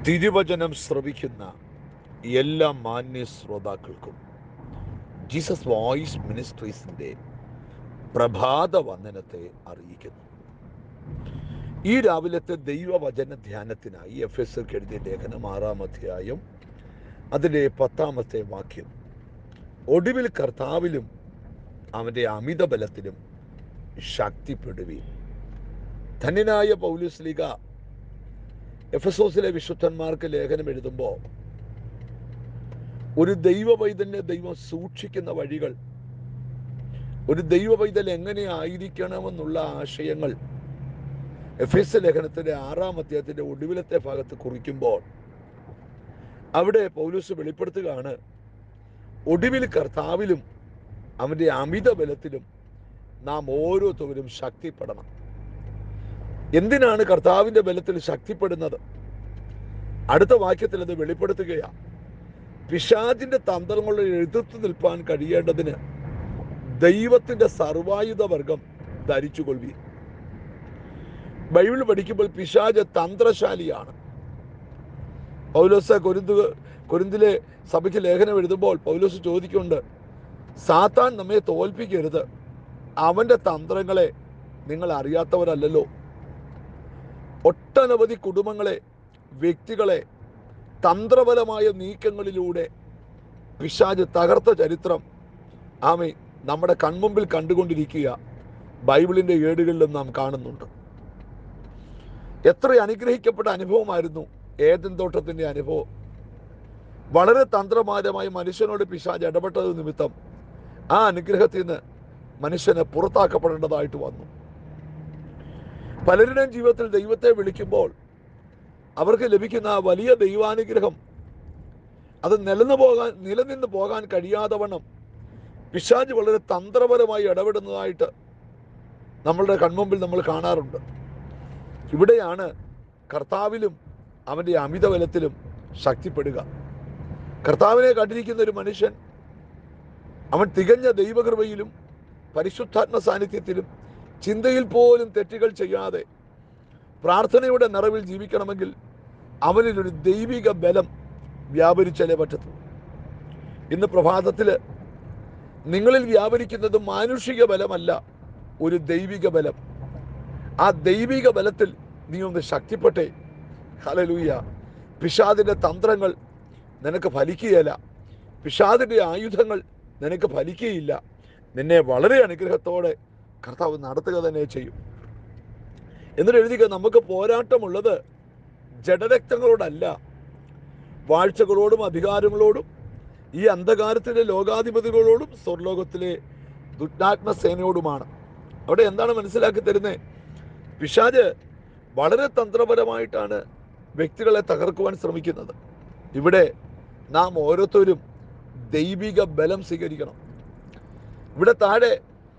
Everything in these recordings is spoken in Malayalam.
തിരുവചനം ശ്രവിക്കുന്ന എല്ലാ മാന്യ ശ്രോതാക്കൾക്കും ജീസസ് വോയിസ് മിനിസ്ട്രീസിൻ്റെ പ്രഭാത വന്ദനത്തെ അറിയിക്കുന്നു ഈ രാവിലത്തെ ദൈവവചന ധ്യാനത്തിനായി എഫ് എസ് എഴുതിയ ലേഖനം ആറാം അധ്യായം അതിലെ പത്താമത്തെ വാക്യം ഒടുവിൽ കർത്താവിലും അവൻ്റെ അമിത ബലത്തിലും ശക്തിപ്പെടുവി ധന്യനായ പൗലുസ്ലിക എഫസോസിലെ വിശുദ്ധന്മാർക്ക് ലേഖനം എഴുതുമ്പോൾ ഒരു ദൈവ പൈതലിനെ ദൈവം സൂക്ഷിക്കുന്ന വഴികൾ ഒരു ദൈവ പൈതൽ എങ്ങനെ ആയിരിക്കണമെന്നുള്ള ആശയങ്ങൾ എഫ് എസ് ലേഖനത്തിന്റെ ആറാം അധ്യായത്തിന്റെ ഒടുവിലത്തെ ഭാഗത്ത് കുറിക്കുമ്പോൾ അവിടെ പൗലൂസ് വെളിപ്പെടുത്തുകയാണ് ഒടുവിൽ കർത്താവിലും അവന്റെ അമിത ബലത്തിലും നാം ഓരോരുത്തരും ശക്തിപ്പെടണം എന്തിനാണ് കർത്താവിന്റെ ബലത്തിൽ ശക്തിപ്പെടുന്നത് അടുത്ത വാക്യത്തിൽ അത് വെളിപ്പെടുത്തുകയാണ് പിശാചിന്റെ തന്ത്രങ്ങളെ എതിർത്ത് നിൽപ്പാൻ കഴിയേണ്ടതിന് ദൈവത്തിന്റെ സർവായുധ വർഗം ധരിച്ചുകൊള്ളി ബൈബിൾ പഠിക്കുമ്പോൾ പിശാജ് തന്ത്രശാലിയാണ് പൗലോസ് കൊരിന്ത് കൊരിന്തിലെ സഭയ്ക്ക് ലേഖനം എഴുതുമ്പോൾ പൗലോസ് ചോദിക്കുന്നുണ്ട് സാത്താൻ നമ്മെ തോൽപ്പിക്കരുത് അവന്റെ തന്ത്രങ്ങളെ നിങ്ങൾ അറിയാത്തവരല്ലല്ലോ ഒട്ടനവധി കുടുംബങ്ങളെ വ്യക്തികളെ തന്ത്രപരമായ നീക്കങ്ങളിലൂടെ പിശാജ് തകർത്ത ചരിത്രം ആമേ നമ്മുടെ കൺമുമ്പിൽ കണ്ടുകൊണ്ടിരിക്കുക ബൈബിളിന്റെ ഏടുകളിലും നാം കാണുന്നുണ്ട് എത്ര അനുഗ്രഹിക്കപ്പെട്ട അനുഭവമായിരുന്നു ഏതൻ തോട്ടത്തിന്റെ അനുഭവം വളരെ തന്ത്രമാരമായി മനുഷ്യനോട് പിശാജ് ഇടപെട്ടത് നിമിത്തം ആ അനുഗ്രഹത്തിൽ നിന്ന് മനുഷ്യനെ പുറത്താക്കപ്പെടേണ്ടതായിട്ട് വന്നു പലരുടെയും ജീവിതത്തിൽ ദൈവത്തെ വിളിക്കുമ്പോൾ അവർക്ക് ലഭിക്കുന്ന ആ വലിയ ദൈവാനുഗ്രഹം അത് നിലന്നു പോകാൻ നിലനിന്ന് പോകാൻ കഴിയാതെ വണ്ണം പിശാജ് വളരെ തന്ത്രപരമായി ഇടപെടുന്നതായിട്ട് നമ്മളുടെ കൺമുമ്പിൽ നമ്മൾ കാണാറുണ്ട് ഇവിടെയാണ് കർത്താവിലും അവൻ്റെ അമിത ബലത്തിലും ശക്തിപ്പെടുക കർത്താവിനെ കണ്ടിരിക്കുന്ന ഒരു മനുഷ്യൻ അവൻ തികഞ്ഞ ദൈവകൃപയിലും പരിശുദ്ധാത്മ സാന്നിധ്യത്തിലും ചിന്തയിൽ പോലും തെറ്റുകൾ ചെയ്യാതെ പ്രാർത്ഥനയുടെ നിറവിൽ ജീവിക്കണമെങ്കിൽ അവനിൽ ഒരു ദൈവിക ബലം വ്യാപരിച്ചാലേ പറ്റത്തു ഇന്ന് പ്രഭാതത്തിൽ നിങ്ങളിൽ വ്യാപരിക്കുന്നത് മാനുഷിക ബലമല്ല ഒരു ദൈവിക ബലം ആ ദൈവിക ബലത്തിൽ നീ ഒന്ന് ശക്തിപ്പെട്ടെ ഹലലൂയ പിഷാദിന്റെ തന്ത്രങ്ങൾ നിനക്ക് ഫലിക്കുകയില്ല പിഷാദിന്റെ ആയുധങ്ങൾ നിനക്ക് ഫലിക്കുകയില്ല നിന്നെ വളരെ അനുഗ്രഹത്തോടെ കർത്താവ് നടത്തുക തന്നെ ചെയ്യും എന്നിട്ട് എഴുതിക നമുക്ക് പോരാട്ടമുള്ളത് ജഡരക്തങ്ങളോടല്ല വാഴ്ചകളോടും അധികാരങ്ങളോടും ഈ അന്ധകാരത്തിലെ ലോകാധിപതികളോടും സ്വർലോകത്തിലെ ദുഷ്ടാത്മസേനയോടുമാണ് അവിടെ എന്താണ് മനസ്സിലാക്കി തരുന്നത് പിശാജ് വളരെ തന്ത്രപരമായിട്ടാണ് വ്യക്തികളെ തകർക്കുവാൻ ശ്രമിക്കുന്നത് ഇവിടെ നാം ഓരോരുത്തരും ദൈവിക ബലം സ്വീകരിക്കണം ഇവിടെ താഴെ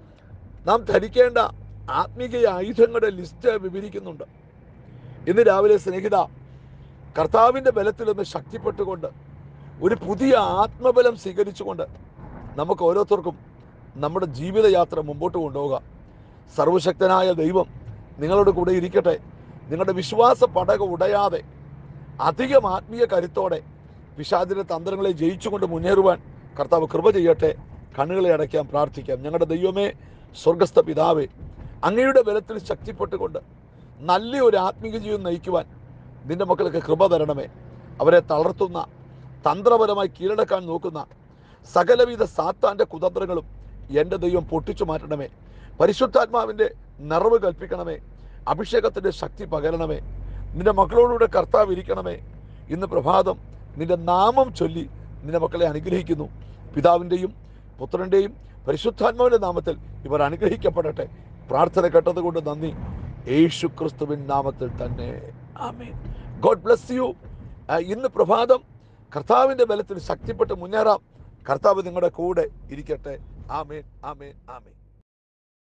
നാം ധരിക്കേണ്ട ആത്മീക ആയുധങ്ങളുടെ ലിസ്റ്റ് വിവരിക്കുന്നുണ്ട് ഇന്ന് രാവിലെ സ്നേഹിത കർത്താവിൻ്റെ ബലത്തിലൊന്ന് ശക്തിപ്പെട്ടുകൊണ്ട് ഒരു പുതിയ ആത്മബലം സ്വീകരിച്ചുകൊണ്ട് നമുക്ക് ഓരോരുത്തർക്കും നമ്മുടെ ജീവിതയാത്ര മുമ്പോട്ട് കൊണ്ടുപോകാം സർവശക്തനായ ദൈവം നിങ്ങളുടെ കൂടെ ഇരിക്കട്ടെ നിങ്ങളുടെ വിശ്വാസ പടക ഉടയാതെ അധികം ആത്മീയ കരുത്തോടെ പിശാചിന്റെ തന്ത്രങ്ങളെ ജയിച്ചുകൊണ്ട് മുന്നേറുവാൻ കർത്താവ് കൃപ ചെയ്യട്ടെ കണ്ണുകളെ അടയ്ക്കാൻ പ്രാർത്ഥിക്കാം ഞങ്ങളുടെ ദൈവമേ സ്വർഗസ്ഥ പിതാവേ അങ്ങയുടെ ബലത്തിൽ ശക്തിപ്പെട്ടുകൊണ്ട് നല്ല ഒരു ആത്മീയ ജീവിതം നയിക്കുവാൻ നിന്റെ മക്കൾക്ക് കൃപ തരണമേ അവരെ തളർത്തുന്ന തന്ത്രപരമായി കീഴടക്കാൻ നോക്കുന്ന സകലവിധ സാത്താന്റെ കുതന്ത്രങ്ങളും എൻ്റെ ദൈവം പൊട്ടിച്ചു മാറ്റണമേ പരിശുദ്ധാത്മാവിൻ്റെ നിറവ് കൽപ്പിക്കണമേ അഭിഷേകത്തിൻ്റെ ശക്തി പകരണമേ നിന്റെ മക്കളോടുകൂടെ കർത്താവ് ഇരിക്കണമേ ഇന്ന് പ്രഭാതം നിന്റെ നാമം ചൊല്ലി നിന്റെ മക്കളെ അനുഗ്രഹിക്കുന്നു പിതാവിൻ്റെയും പുത്രൻ്റെയും പരിശുദ്ധാത്മാവിൻ്റെ നാമത്തിൽ ഇവർ അനുഗ്രഹിക്കപ്പെടട്ടെ പ്രാർത്ഥന കേട്ടതുകൊണ്ട് നന്ദി യേശു ക്രിസ്തുവിൻ നാമത്തിൽ തന്നെ ആമേൻ ഗോഡ് ബ്ലസ് യു ഇന്ന് പ്രഭാതം കർത്താവിൻ്റെ ബലത്തിൽ ശക്തിപ്പെട്ട് മുന്നേറാം കർത്താവ് നിങ്ങളുടെ കൂടെ ഇരിക്കട്ടെ ആമേൻ ആമേൻ ആമേൻ